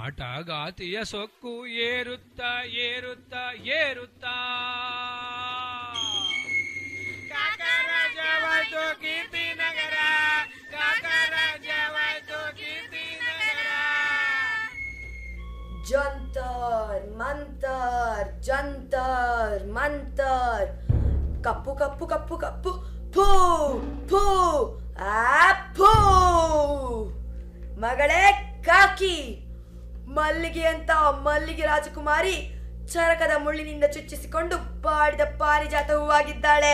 ಆಟಗಾತಿಯ ಸೊಕ್ಕು ಏರುತ್ತಾ ಏರುತ್ತಾ ಏರುತ್ತಾ ಕಾಕರಾಜವಾಯ್ತು ಕೀರ್ತಿ ನಗರ ಕಾಕರಾಜವಾಯ್ತು ಕೀರ್ತಿ ನಗರ ಜಂತರ್ ಮಂತರ್ ಜಂತರ್ ಮಂತರ್ ಕಪ್ಪು ಕಪ್ಪು ಕಪ್ಪು ಕಪ್ಪು ಫೂ ಫೂ ಆ ಫೂ ಮಗಳೇ ಕಾಕಿ ಮಲ್ಲಿಗೆ ಅಂತ ಮಲ್ಲಿಗೆ ರಾಜಕುಮಾರಿ ಚರಕದ ಮುಳ್ಳಿನಿಂದ ಚುಚ್ಚಿಸಿಕೊಂಡು ಬಾಡಿದ ಪಾರಿಜಾತ ಹೂವಾಗಿದ್ದಾಳೆ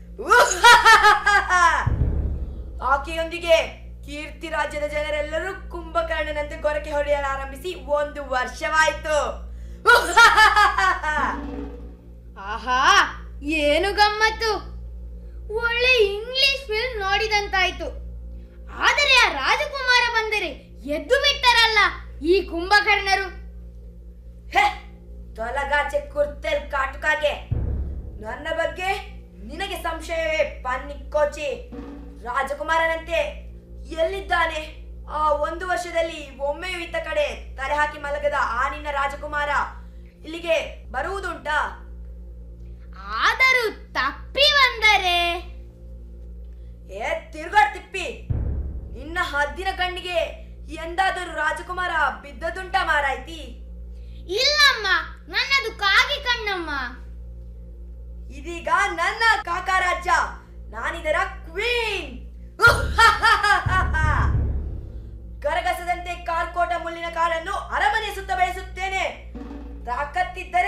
ಆಕೆಯೊಂದಿಗೆ ಕೀರ್ತಿ ರಾಜ್ಯದ ಜನರೆಲ್ಲರೂ ಕುಂಭಕರ್ಣನಂತೆ ಗೊರಕೆ ಹೊಡೆಯಲಾರಂಭಿಸಿ ಒಂದು ವರ್ಷವಾಯಿತು ಆಹಾ ಏನು ಗಮ್ಮತ್ತು ಒಳ್ಳೆ ಇಂಗ್ಲಿಷ್ ಫಿಲ್ಮ್ ನೋಡಿದಂತಾಯ್ತು ಆದರೆ ಆ ರಾಜಕುಮಾರ ಬಂದರೆ ಎದ್ದು ಬಿಟ್ಟರಲ್ಲ ಈ ಕುಂಭಕರ್ಣರು ಹೇ ತೊಲಗಾಚೆ ಕುರ್ತೇಲ್ ಕಾಟುಕಾಗೆ ನನ್ನ ಬಗ್ಗೆ ನಿನಗೆ ಸಂಶಯವೇ ಪನ್ನಿಕ್ಕೋಚಿ ರಾಜಕುಮಾರನಂತೆ ಎಲ್ಲಿದ್ದಾನೆ ಆ ಒಂದು ವರ್ಷದಲ್ಲಿ ಒಮ್ಮೆಯೂ ಇತ್ತ ಕಡೆ ತಲೆ ಹಾಕಿ ಮಲಗದ ಆ ನಿನ್ನ ರಾಜಕುಮಾರ ಇಲ್ಲಿಗೆ ಬರುವುದುಂಟಾ ಆದರೂ ತಪ್ಪಿ ಬಂದರೆ ಏ ತಿರುಗಾಡ್ ತಿಪ್ಪಿ ನಿನ್ನ ಹದ್ದಿನ ಕಣ್ಣಿಗೆ ಎಂದಾದರೂ ರಾಜಕುಮಾರ ಬಿದ್ದದುಂಟ ಮಾರಾಯ್ತಿ ಇಲ್ಲಮ್ಮ ನನ್ನದು ಕಾಗಿ ಕಣ್ಣಮ್ಮ ಇದೀಗ ನನ್ನ ಕಾಕ ರಾಜ್ಯ ನಾನಿದರ ಕ್ವೀನ್ ಕರಗಸದಂತೆ ಕಾರ್ಕೋಟ ಮುಳ್ಳಿನ ಕಾಲನ್ನು ಅರಮನೆ ಸುತ್ತ ಬಯಸುತ್ತೇನೆ ತಾಕತ್ತಿದ್ದರೆ